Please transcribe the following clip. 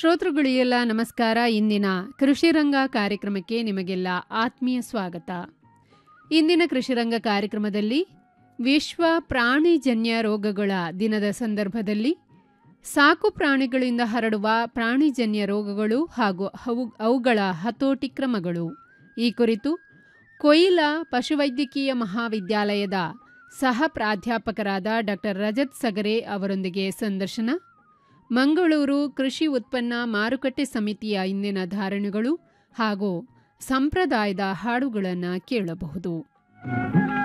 ಶ್ರೋತೃಗಳಿಗೆಲ್ಲ ನಮಸ್ಕಾರ ಇಂದಿನ ಕೃಷಿರಂಗ ಕಾರ್ಯಕ್ರಮಕ್ಕೆ ನಿಮಗೆಲ್ಲ ಆತ್ಮೀಯ ಸ್ವಾಗತ ಇಂದಿನ ಕೃಷಿರಂಗ ಕಾರ್ಯಕ್ರಮದಲ್ಲಿ ವಿಶ್ವ ಪ್ರಾಣಿಜನ್ಯ ರೋಗಗಳ ದಿನದ ಸಂದರ್ಭದಲ್ಲಿ ಸಾಕು ಪ್ರಾಣಿಗಳಿಂದ ಹರಡುವ ಪ್ರಾಣಿಜನ್ಯ ರೋಗಗಳು ಹಾಗೂ ಅವು ಅವುಗಳ ಹತೋಟಿ ಕ್ರಮಗಳು ಈ ಕುರಿತು ಕೊಯಿಲಾ ಪಶುವೈದ್ಯಕೀಯ ಮಹಾವಿದ್ಯಾಲಯದ ಸಹ ಪ್ರಾಧ್ಯಾಪಕರಾದ ಡಾಕ್ಟರ್ ರಜತ್ ಸಗರೆ ಅವರೊಂದಿಗೆ ಸಂದರ್ಶನ ಮಂಗಳೂರು ಕೃಷಿ ಉತ್ಪನ್ನ ಮಾರುಕಟ್ಟೆ ಸಮಿತಿಯ ಇಂದಿನ ಧಾರಣೆಗಳು ಹಾಗೂ ಸಂಪ್ರದಾಯದ ಹಾಡುಗಳನ್ನು ಕೇಳಬಹುದು